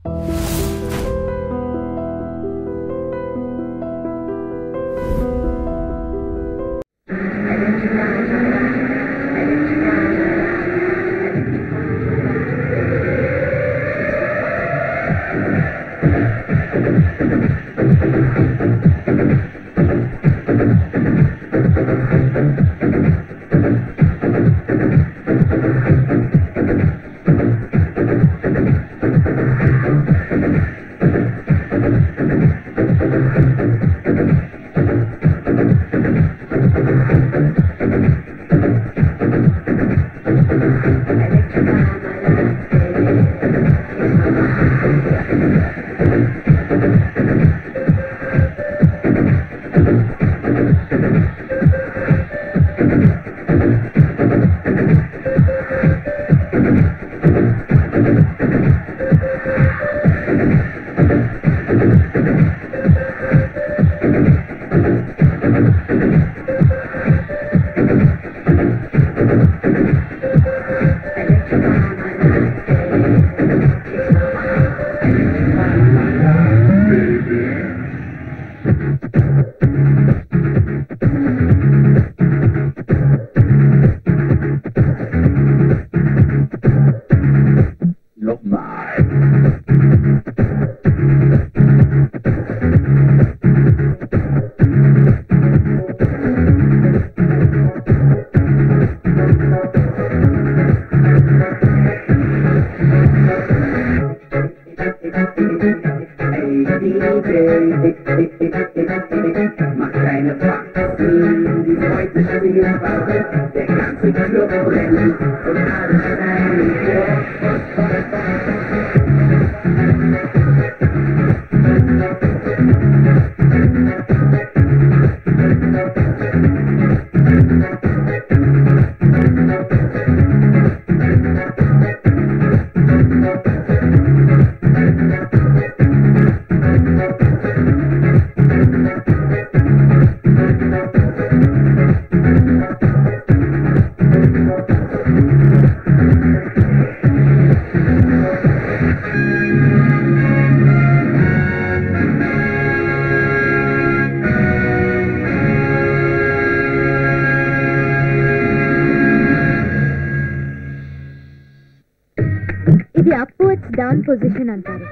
ఇది upwards down position అంటారు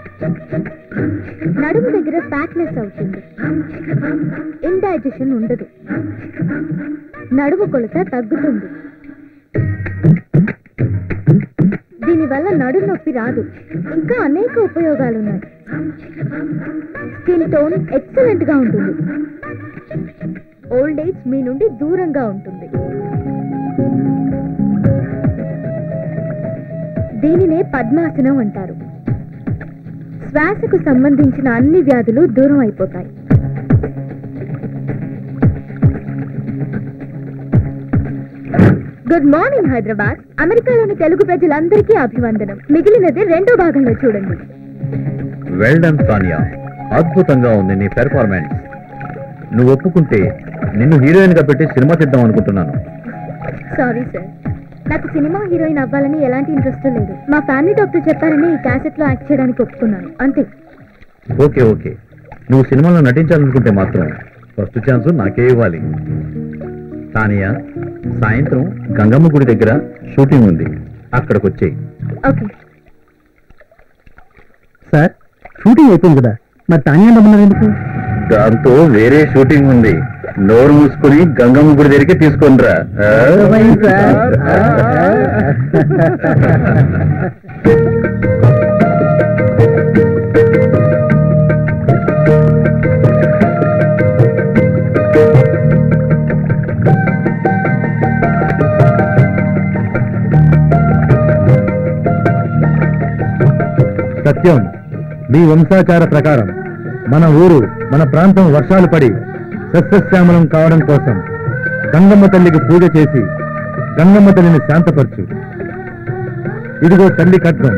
నడుము దగ్గర ఫ్యాట్నెస్ అవుతుంది ఇండైజెషన్ ఉండదు నడుము కొలత తగ్గుతుంది దీనివల్ల నడుము నొప్పి రాదు ఇంకా అనేక ఉపయోగాలు ఉన్నాయి స్కిన్ టోన్ ఎక్సలెంట్ గా ఉంటుంది ఓల్డ్ ఏజ్ మీ నుండి దూరంగా ఉంటుంది దీనినే పద్మాసనం అంటారు శ్వాసకు సంబంధించిన అన్ని వ్యాధులు దూరం అయిపోతాయి గుడ్ మార్నింగ్ హైదరాబాద్ అమెరికాలోని తెలుగు ప్రజలందరికీ అభివందనం మిగిలినది రెండో భాగంలో చూడండి వెల్ డన్ సానియా అద్భుతంగా ఉంది నీ పెర్ఫార్మెన్స్ నువ్వు ఒప్పుకుంటే నిన్ను హీరోయిన్ గా పెట్టి సినిమా తీద్దాం అనుకుంటున్నాను సారీ సార్ నాకు సినిమా హీరోయిన్ అవ్వాలని ఎలాంటి ఇంట్రెస్ట్ లేదు మా ఫ్యామిలీ డాక్టర్ చెప్పారని ఈ క్యాసెట్ లో యాక్ట్ చేయడానికి ఒప్పుకున్నాను అంతే ఓకే ఓకే నువ్వు సినిమాలో నటించాలనుకుంటే మాత్రం ఫస్ట్ ఛాన్స్ నాకే ఇవ్వాలి సానియా సాయంత్రం గంగమ్మ గుడి దగ్గర షూటింగ్ ఉంది అక్కడికి వచ్చేయి ఓకే సార్ షూటింగ్ అయిపోయింది కదా మరి తానే రమ్మన్నారు ఎందుకు దాంతో వేరే షూటింగ్ ఉంది నోరు మూసుకుని గంగమ్మ గుడి దగ్గరికి తీసుకొనిరా ఆ? సత్యం మీ వంశాచార ప్రకారం మన ఊరు మన ప్రాంతం వర్షాలు పడి సస్యశ్యామలం కావడం కోసం గంగమ్మ తల్లికి పూజ చేసి గంగమ్మ తల్లిని శాంతపరచు ఇదిగో తల్లి కట్నం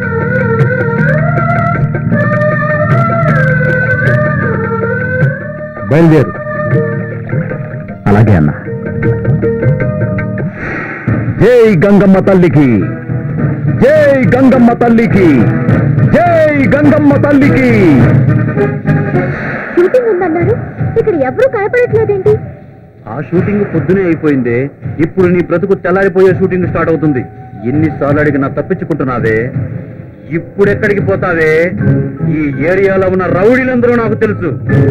బయలుదేరు అలాగే అన్న జై గంగమ్మ తల్లికి జై గంగమ్మ తల్లికి జై గంగమ్మ తల్లికి షూటింగ్ ఉందన్నారు ఇక్కడ ఎవరు కనపడట్లేదేంటి ఆ షూటింగ్ పొద్దునే అయిపోయిందే ఇప్పుడు నీ బ్రతుకు తెల్లారిపోయే షూటింగ్ స్టార్ట్ అవుతుంది ఎన్నిసార్లు అడిగినా తప్పించుకుంటున్నావే ఇప్పుడెక్కడికి పోతావే ఈ ఏరియాలో ఉన్న రౌడీలందరూ నాకు తెలుసు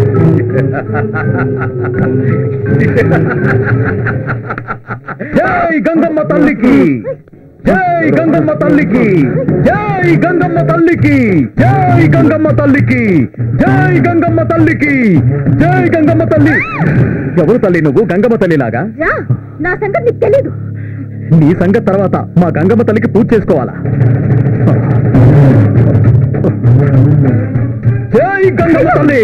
జై గంగమ్మ తల్లికి జై గంగమ్మ తల్లికి జై గంగమ్మ తల్లికి జై గంగమ్మ తల్లికి జై గంగమ్మ తల్లికి జై గంగమ్మ తల్లి ఎవరు తల్లి నువ్వు గంగమ్మ తల్లిలాగా రా నా సంగతి నీకు తెలీదు నీ సంగతి తర్వాత మా గంగమ్మ తల్లికి పూజ చేసుకోవాలా జై గంగమ్మ తల్లి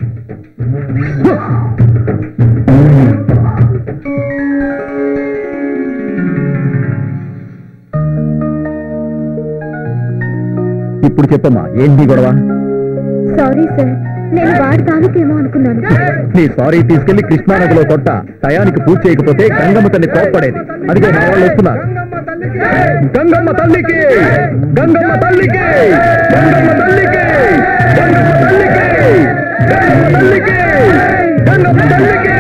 ఇప్పుడు చెప్పమ్మా ఏంటి గొడవ సారీ సార్ నేను వాడి తాలూకేమో అనుకున్నాను నీ సారీ తీసుకెళ్లి కృష్ణానదిలో కొట్ట టయానికి పూజ చేయకపోతే గంగమ్మ తల్లి కోప్పడేది అదిగో మా వాళ్ళు వస్తున్నారు గంగమ్మ తల్లికి గంగమ్మ తల్లికి గంగమ్మ తల్లికి గంగమ్మ తల్లికి గంగమ్మ తల్లికి గంగమ్మ తల్లికి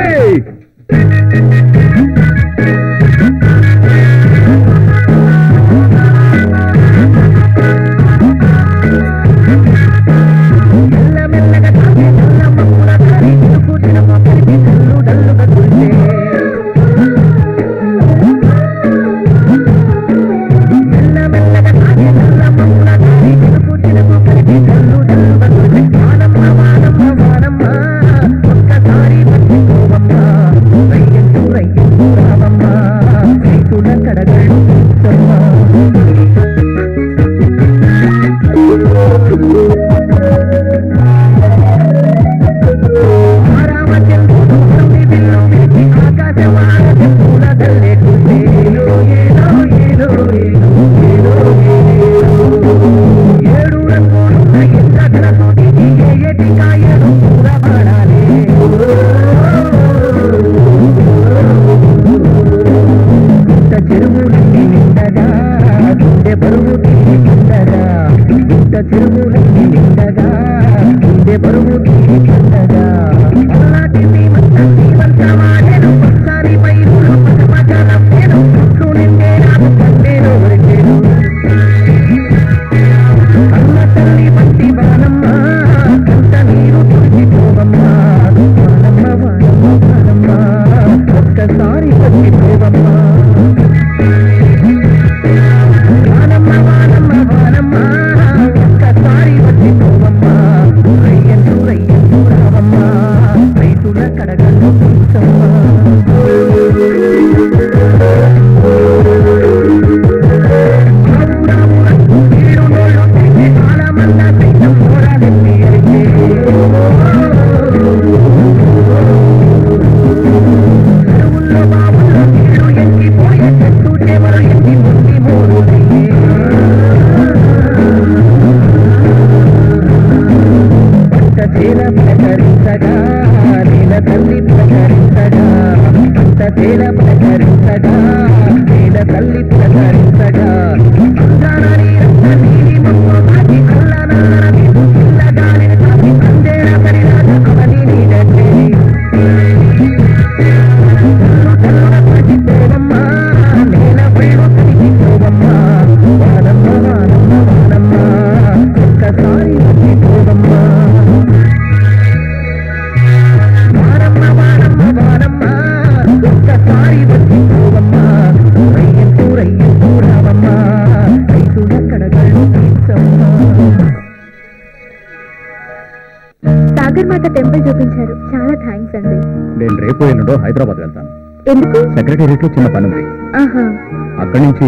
సాగర్ మాత టెంపుల్ చూపించారు చాలా థ్యాంక్స్ అండి నేను రేపు ఎల్లుండో హైదరాబాద్ వెళ్తాను ఎందుకు సెక్రటేరియట్ లో చిన్న పని ఉంది ఆహా అక్కడి నుంచి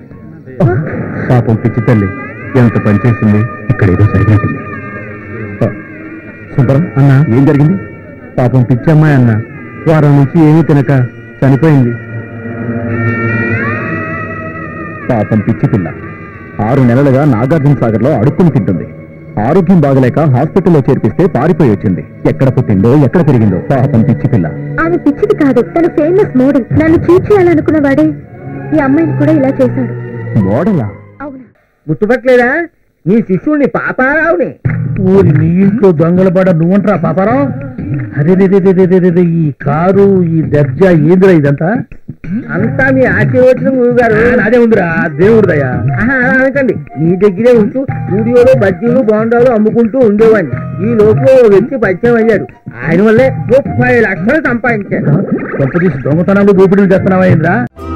పాపం పిచ్చి తల్లి ఎంత పని చేసింది ఇక్కడ ఏదో జరిగినట్టుంది ఆ, సుబ్బరం అన్న ఏం జరిగింది పాపం పిచ్చి అమ్మాయి అన్న వారం నుంచి ఏమీ తినక చనిపోయింది పాపం పిచ్చి పిల్ల ఆరు నెలలుగా నాగార్జున సాగర్ లో అడుక్కుని తింటుంది ఆరోగ్యం బాగలేక హాస్పిటల్లో చేర్పిస్తే పారిపోయి వచ్చింది ఎక్కడ పుట్టిందో ఎక్కడ పెరిగిందో పాపం పిచ్చి పిల్ల ఆమె పిచ్చిది కాదు తను ఫేమస్ మోడల్ నన్ను చీట్ చేయాలనుకున్న వాడే ఈ అమ్మాయిని కూడా ఇలా చేశాడు మోడలా అవునా గుర్తుపట్టలేదా నీ శిష్యుడిని పాపారావుని ఊరి నీ ఇంట్లో దొంగల పడ నువ్వంటరా పాపారం అరే రే రే రే రే రే రే, ఈ కారు ఈ దర్జా ఏందిరా ఇదంతా అంతా మీ ఆశీర్వచనం గురుగారు అదే ఉందిరా దేవుడిదయ్యా ఆహా, అలా అనకండి మీ దగ్గరే ఉంటూ స్టూడియోలో బజ్జీలు బోండాలు అమ్ముకుంటూ ఉండేవాడిని ఈ లోపల ఓ వ్యక్తి పరిచయం అయ్యాడు ఆయన వల్లే ముప్పై లక్షలు సంపాదించాడు కొంప తీసి దొంగతనాలు దోపిడీలు చేస్తున్నావా ఏంద్రా